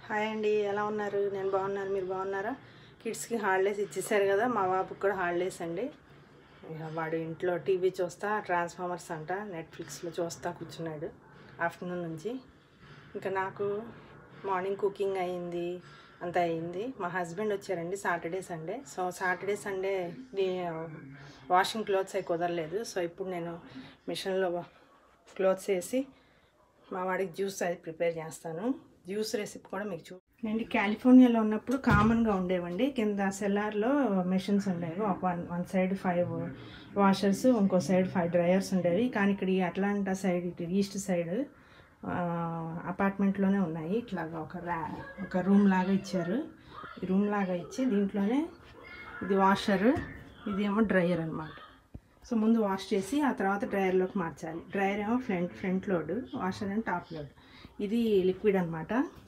hi అండి ఎలా ఉన్నారు నేను బాగున్నాను మీరు బాగున్నారా కిడ్స్కి హాలిడేస్ ఇచ్చేసారు కదా మా బాబుకి కూడా హాలిడేస్ అండి ఇక వాడు ఇంట్లో టీవీ చూస్తా ట్రాన్స్ఫార్మర్స్ అంట నెట్ఫ్లిక్స్లో చూస్తా కూర్చున్నాడు ఆఫ్టర్నూన్ నుంచి ఇంకా నాకు మార్నింగ్ కుకింగ్ అయింది అంతా అయింది మా హస్బెండ్ వచ్చారండి Saturday Sunday so Saturday Sunday washing clothes అవి కుదరలేదు సో ఇప్పుడు నేను మిషన్లో క్లోత్స్ వేసి మా వాడికి జ్యూస్ అది ప్రిపేర్ చేస్తాను జ్యూస్ రెసిపీ కూడా మీకు చూ నేను కాలిఫోర్నియాలో ఉన్నప్పుడు కామన్గా ఉండేవండి కింద సెల్లార్లో మెషిన్స్ ఉండేవి ఒక one one side five washers ఇంకో సైడ్ ఫైవ్ డ్రయర్స్ ఉండేవి కానీ ఇక్కడ ఈ అట్లాంటా సైడ్ ఇటు ఈస్ట్ సైడ్ అపార్ట్మెంట్లోనే ఉన్నాయి ఇట్లాగా ఒక ర్యా ఒక రూమ్ లాగా ఇచ్చారు ఈ రూమ్ లాగా ఇచ్చి దీంట్లోనే ఇది వాషర్ ఇది ఏమో డ్రయర్ అనమాట సో ముందు వాష్ చేసి ఆ తర్వాత డ్రయర్లోకి మార్చాలి డ్రయర్ ఏమో ఫ్రంట్ ఫ్రంట్ లోడ్ వాషర్ ఏమో టాప్ లోడ్ ఇది లిక్విడ్ అనమాట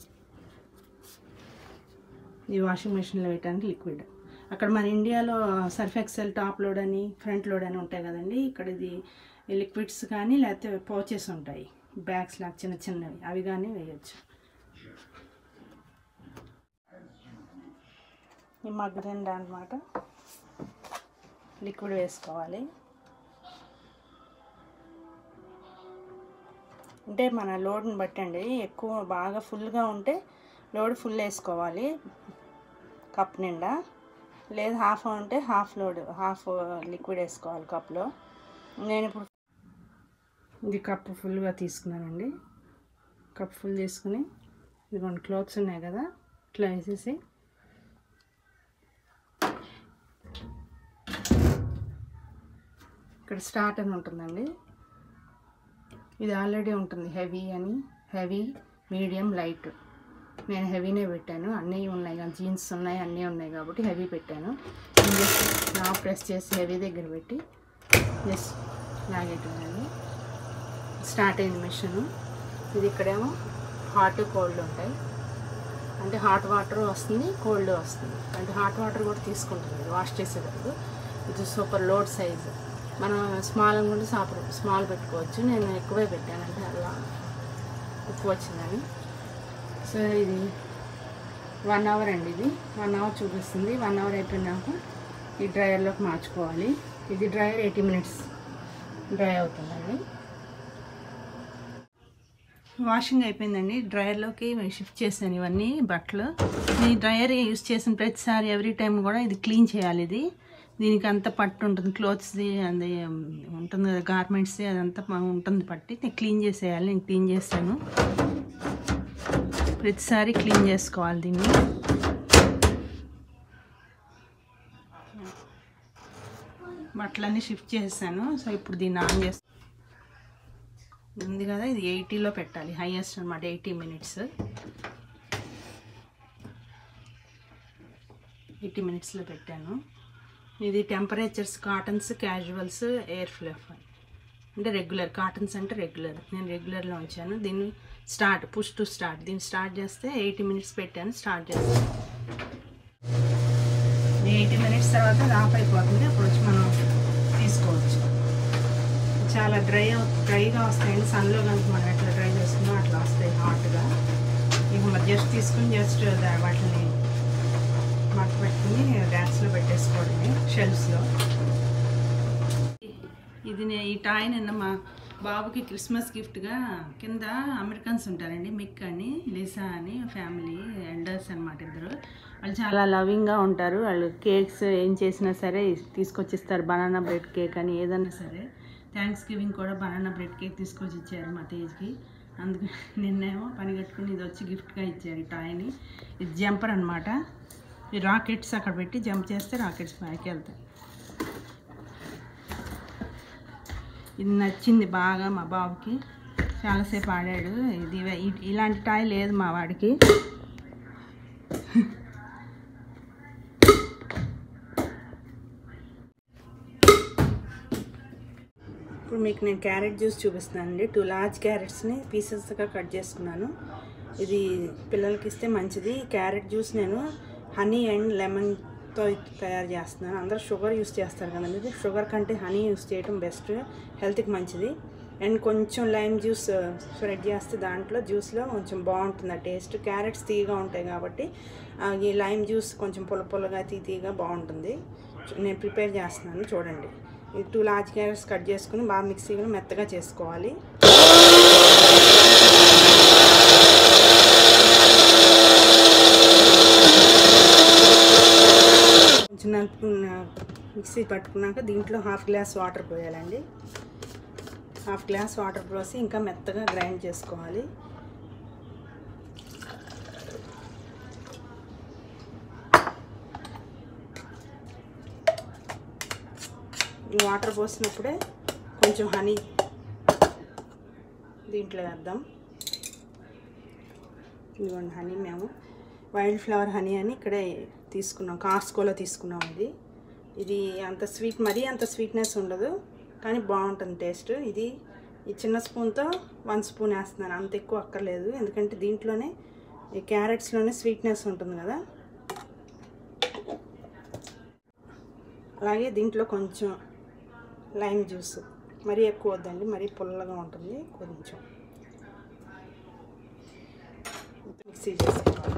ఈ వాషింగ్ మెషిన్లో వేయడానికి లిక్విడ్ అక్కడ మన ఇండియాలో సర్ఫ్ ఎక్సెల్ టాప్ లోడ్ అని ఫ్రంట్ లోడ్ అని ఉంటాయి కదండి ఇక్కడ ఇది లిక్విడ్స్ కానీ లేకపోతే పౌచెస్ ఉంటాయి బ్యాగ్స్ లాగా చిన్న చిన్నవి అవి కానీ వేయచ్చు ఈ మగ్గు నిండా అనమాట లిక్విడ్ వేసుకోవాలి అంటే మన లోడ్ని బట్టి అండి ఎక్కువ బాగా ఫుల్గా ఉంటే లోడ్ ఫుల్ వేసుకోవాలి కప్ నిండా లేదు హాఫ్ ఉంటే హాఫ్ లోడ్ హాఫ్ లిక్విడ్ వేసుకోవాలి కప్లో నేను ఇప్పుడు ఇది కప్ ఫుల్గా తీసుకున్నానండి కప్ ఫుల్ తీసుకుని ఇదిగోండి క్లోత్స్ ఉన్నాయి కదా ఇట్లా వేసేసి ఇక్కడ స్టార్ట్ అని ఉంటుందండి ఇది ఆల్రెడీ ఉంటుంది హెవీ అని హెవీ మీడియం లైట్ నేను హెవీనే పెట్టాను అన్నీ ఉన్నాయి కానీ జీన్స్ ఉన్నాయి అన్నీ ఉన్నాయి కాబట్టి హెవీ పెట్టాను జస్ట్ నా ప్రెస్ చేసి హెవీ దగ్గర పెట్టి జస్ట్ లాగేటుందండి స్టార్ట్ అయింది మిషన్ ఇది ఇక్కడేమో హాట్ కోల్డ్ ఉంటాయి అంటే హాట్ వాటర్ వస్తుంది కోల్డ్ వస్తుంది అంటే హాట్ వాటర్ కూడా తీసుకుంటుంది వాష్ చేసేటప్పుడు ఇది సూపర్ లోడ్ సైజ్ మనం స్మాల్ అనుకుంటే సాపర్ స్మాల్ పెట్టుకోవచ్చు నేను ఎక్కువే పెట్టాను అంటే అలా ఎక్కువ వచ్చిందని సో ఇది వన్ అవర్ అండి ఇది వన్ అవర్ చూపిస్తుంది వన్ అవర్ అయిపోయినాక ఈ డ్రైయర్లోకి మార్చుకోవాలి ఇది డ్రైయర్ ఎయిటీ మినిట్స్ డ్రై అవుతుందండి వాషింగ్ అయిపోయిందండి డ్రైయర్లోకి షిఫ్ట్ చేశాను ఇవన్నీ బట్టలు ఈ డ్రైయర్ యూస్ చేసిన ప్రతిసారి ఎవ్రీ టైం కూడా ఇది క్లీన్ చేయాలి ఇది దీనికి అంత పట్టు ఉంటుంది క్లోత్స్ది అది ఉంటుంది కదా గార్మెంట్స్ది అదంతా మా- ఉంటుంది పట్టి నేను క్లీన్ చేసేయాలి నేను క్లీన్ చేస్తాను ప్రతిసారి క్లీన్ చేసుకోవాలి దీన్ని బట్టలన్నీ షిఫ్ట్ చేశాను సో ఇప్పుడు దీన్ని ఆన్ చేస్తాను ఉంది కదా ఇది ఎయిటీలో పెట్టాలి హైయెస్ట్ అనమాట ఎయిటీ మినిట్స్ ఎయిటీ మినిట్స్లో పెట్టాను ఇది temperatures cottons casuals air fluff అంటే రెగ్యులర్ కాటన్స్ అంటే రెగ్యులర్ నేను రెగ్యులర్లో ఉంచాను దీన్ని స్టార్ట్ పుష్ టు స్టార్ట్ దీన్ని స్టార్ట్ చేస్తే ఎయిటీ మినిట్స్ పెట్టాను స్టార్ట్ చేస్తాను ఎయిటీ మినిట్స్ తర్వాత అది ఆఫ్ అయిపోతుంది అప్పుడు వచ్చి మనం తీసుకోవచ్చు చాలా డ్రై డ్రైగా వస్తాయండి సన్లో కనుక మనం ఎట్లా డ్రై చేసుకున్నాం అట్లా వస్తాయి హాట్గా ఇక మరి జస్ట్ తీసుకుని జస్ట్ వాటిని మక్క పెట్టుకుని డ్యాన్స్లో పెట్టేసుకోవడమే షెల్ఫ్స్లో ఇది నే ఈ టాయ్ నిన్న మా బాబుకి క్రిస్మస్ గిఫ్ట్గా కింద అమెరికన్స్ ఉంటారండి మిక్ అని లిసా అని ఫ్యామిలీ ఎల్డర్స్ అనమాట ఇద్దరు వాళ్ళు చాలా లవింగ్గా ఉంటారు వాళ్ళు కేక్స్ ఏం చేసినా సరే తీసుకొచ్చిస్తారు బనానా బ్రెడ్ కేక్ అని ఏదన్నా సరే థ్యాంక్స్ గివింగ్ కూడా బనానా బ్రెడ్ కేక్ తీసుకొచ్చి ఇచ్చారు మా తేజ్కి అందుకు నిన్నేమో పని కట్టుకుని ఇది వచ్చి గిఫ్ట్గా ఇచ్చారు ఈ టాయ్ని ఇది జంపర్ అనమాట ఈ రాకెట్స్ అక్కడ పెట్టి జంప్ చేస్తే రాకెట్స్ పైకి వెళ్తాయి ఇది నచ్చింది బాగా మా బాబుకి చాలాసేపు ఆడాడు ఇది ఇ- ఇలాంటి టాయ్ లేదు మా వాడికి ఇప్పుడు మీకు నేను క్యారెట్ జ్యూస్ చూపిస్తున్నానండి టూ లార్జ్ క్యారెట్స్ని పీసెస్గా కట్ చేసుకున్నాను ఇది పిల్లలకి ఇస్తే మంచిది క్యారెట్ జ్యూస్ నేను హనీ అండ్ లెమన్తో తయారు చేస్తున్నాను అందరూ షుగర్ యూస్ చేస్తారు కదండి ఇది షుగర్ కంటే హనీ యూస్ చేయడం బెస్ట్ హెల్త్కి మంచిది అండ్ కొంచెం లైమ్ జ్యూస్ స్ప్రెడ్ చేస్తే దాంట్లో జ్యూస్లో కొంచెం బాగుంటుంది ఆ టేస్ట్ క్యారెట్స్ తీయగా ఉంటాయి కాబట్టి ఆ, ఈ లైమ్ జ్యూస్ కొంచెం పుల్ల పుల్లగా తీ తీయగా బాగుంటుంది నేను ప్రిపేర్ చేస్తున్నాను చూడండి ఈ టూ లార్జ్ క్యారెట్స్ కట్ చేసుకుని బాగా మిక్సీలో మెత్తగా చేసుకోవాలి కొంచెం నలుపుకున్న మిక్సీ పట్టుకున్నాక దీంట్లో హాఫ్ గ్లాస్ వాటర్ పోయాలండి హాఫ్ గ్లాస్ వాటర్ పోసి ఇంకా మెత్తగా గ్రైండ్ చేసుకోవాలి ఈ వాటర్ పోసినప్పుడే కొంచెం హనీ దీంట్లో వేద్దాం ఇదిగోండి హనీ మేము వైల్డ్ ఫ్లవర్ హనీ అని ఇక్కడే తీసుకున్నాం కాస్కోలో తీసుకున్నాం ఇది ఇది అంత స్వీట్ మరీ అంత స్వీట్నెస్ ఉండదు కానీ బాగుంటుంది టేస్ట్ ఇది ఈ చిన్న స్పూన్తో వన్ స్పూన్ వేస్తున్నాను అంత ఎక్కువ అక్కర్లేదు ఎందుకంటే దీంట్లోనే ఈ క్యారెట్స్లోనే స్వీట్నెస్ ఉంటుంది కదా అలాగే దీంట్లో కొంచెం లైమ్ జ్యూస్ మరీ ఎక్కువ వద్దండి మరీ పుల్లగా ఉంటుంది కొంచెం మిక్సీ చేసుకోవాలి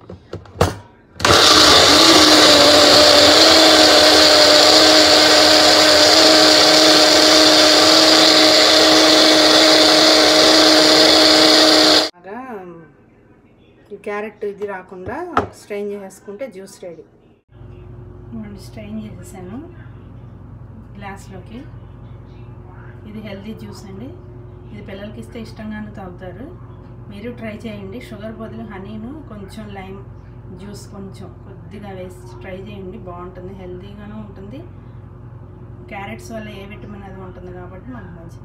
బాగా ఈ క్యారెట్ ఇది రాకుండా స్ట్రెయిన్ చేసుకుంటే జ్యూస్ రెడీ స్ట్రెయిన్ చేసేసాను గ్లాస్లోకి ఇది హెల్తీ జ్యూస్ అండి ఇది పిల్లలకి ఇస్తే ఇష్టంగానే తాగుతారు మీరు ట్రై చేయండి షుగర్ బదులు హనీను కొంచెం లైమ్ జ్యూస్ కొంచెం కొద్దిగా వేసి ట్రై చేయండి బాగుంటుంది హెల్తీగాను ఉంటుంది క్యారెట్స్ వల్ల ఏ విటమిన్ అది ఉంటుంది కాబట్టి మనకు మంచిది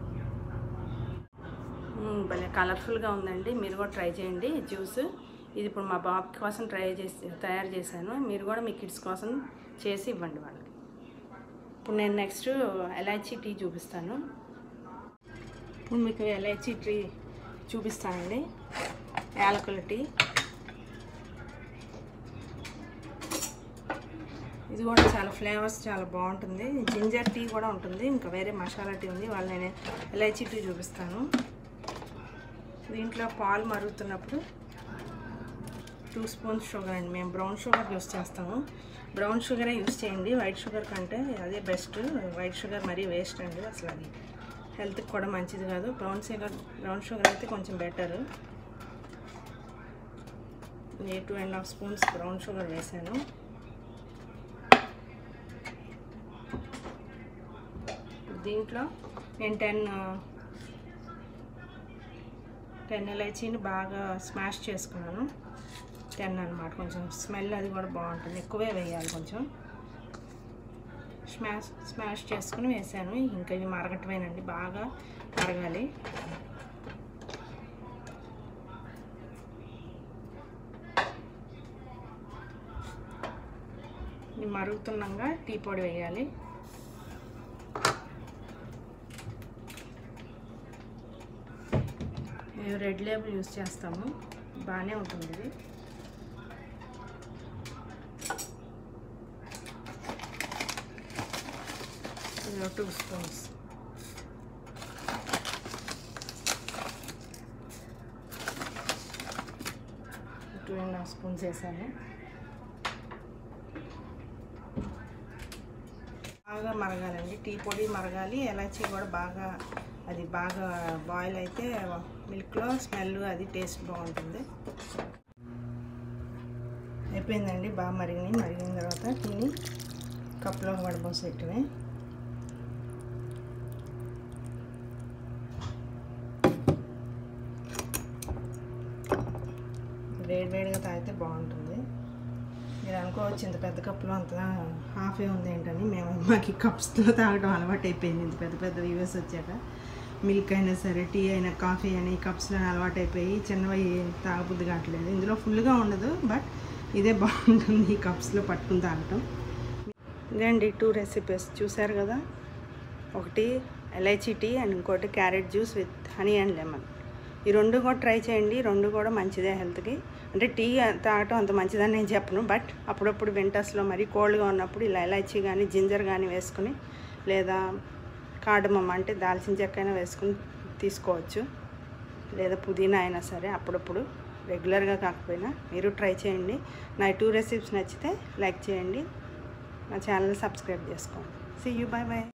మ్మ్, భలే కలర్ఫుల్గా ఉందండి మీరు కూడా ట్రై చేయండి జ్యూస్ ఇది ఇప్పుడు మా బాబు కోసం ట్రై చేసి తయారు చేశాను మీరు కూడా మీ కిడ్స్ కోసం చేసి ఇవ్వండి వాళ్ళకి ఇప్పుడు నేను నెక్స్ట్ ఎలాచీ టీ చూపిస్తాను ఇప్పుడు మీకు ఎలాచీ టీ చూపిస్తానండి యాలకుల టీ ఇది కూడా చాలా ఫ్లేవర్స్ చాలా బాగుంటుంది జింజర్ టీ కూడా ఉంటుంది ఇంకా వేరే మసాలా టీ ఉంది వాళ్ళు నేను ఎలాచీ టీ చూపిస్తాను దీంట్లో పాలు మరుగుతున్నప్పుడు టూ స్పూన్స్ షుగర్ అండి మేము బ్రౌన్ షుగర్ యూస్ చేస్తాము బ్రౌన్ షుగరే యూస్ చేయండి వైట్ షుగర్ కంటే అదే బెస్ట్ వైట్ షుగర్ మరీ వేస్ట్ అండి అసలు అది హెల్త్కి కూడా మంచిది కాదు బ్రౌన్ షుగర్ బ్రౌన్ షుగర్ అయితే కొంచెం బెటర్ నేను two and half spoons brown sugar వేసాను దీంట్లో నేను టెన్ టెన్ ఎలైచీని బాగా స్మాష్ చేసుకున్నాను టెన్ అనమాట కొంచెం స్మెల్ అది కూడా బాగుంటుంది ఎక్కువే వేయాలి కొంచెం స్మాష్ స్మాష్ చేసుకుని వేసాను ఇంకా ఇవి మరగటమేనండి బాగా మరగాలి ఇది మరుగుతున్నాగా టీ పొడి వేయాలి మేము రెడ్ లేబుల్ యూస్ చేస్తాము బాగానే ఉంటుంది ఇది two spoons two and half spoons వేసాను బాగా మరగాలండి టీ పొడి మరగాలి ఎలాచీ కూడా బాగా అది బాగా బాయిల్ అయితే మిల్క్లో స్మెల్ అది టేస్ట్ బాగుంటుంది అయిపోయిందండి బాగా మరిగినాయి మరిగిన తర్వాత టీని కప్లో వడబోసి పెట్టినే వేడి వేడిగా తాగితే బాగుంటుంది మీరు అనుకోవచ్చు ఇంత పెద్ద కప్పులో అంత హాఫే ఉంది ఏంటని మేము మాకు ఈ కప్స్లో తాగడం అలవాటు అయిపోయింది ఇంత పెద్ద పెద్ద వ్యూవర్స్ వచ్చాక మిల్క్ అయినా సరే టీ అయినా కాఫీ అయినా ఈ కప్స్లో అలవాటు అయిపోయి చిన్నవి తాగబుద్ది కావట్లేదు ఇందులో ఫుల్గా ఉండదు బట్ ఇదే బాగుంటుంది ఈ కప్స్లో పట్టుకుని తాగటం ఇదండి టూ రెసిపీస్ చూసారు కదా ఒకటి ఎలైచీ టీ అండ్ ఇంకోటి carrot juice with honey and lemon ఈ రెండు కూడా ట్రై చేయండి రెండు కూడా మంచిదే హెల్త్కి అంటే టీ తాగటం అంత మంచిదని నేను చెప్పను బట్ అప్పుడప్పుడు వింటర్స్లో మరీ కోల్డ్గా ఉన్నప్పుడు ఇలా ఎలైచీ కానీ జింజర్ కానీ వేసుకుని లేదా కార్డమమ్ అంటే దాల్చిన చెక్క అయినా వేసుకుని తీసుకోవచ్చు లేదా పుదీనా అయినా సరే అప్పుడప్పుడు రెగ్యులర్గా కాకపోయినా మీరు ట్రై చేయండి నా టూ రెసిపీస్ నచ్చితే లైక్ చేయండి నా ఛానల్ సబ్స్క్రైబ్ చేసుకోండి సీ యూ బాయ్ బాయ్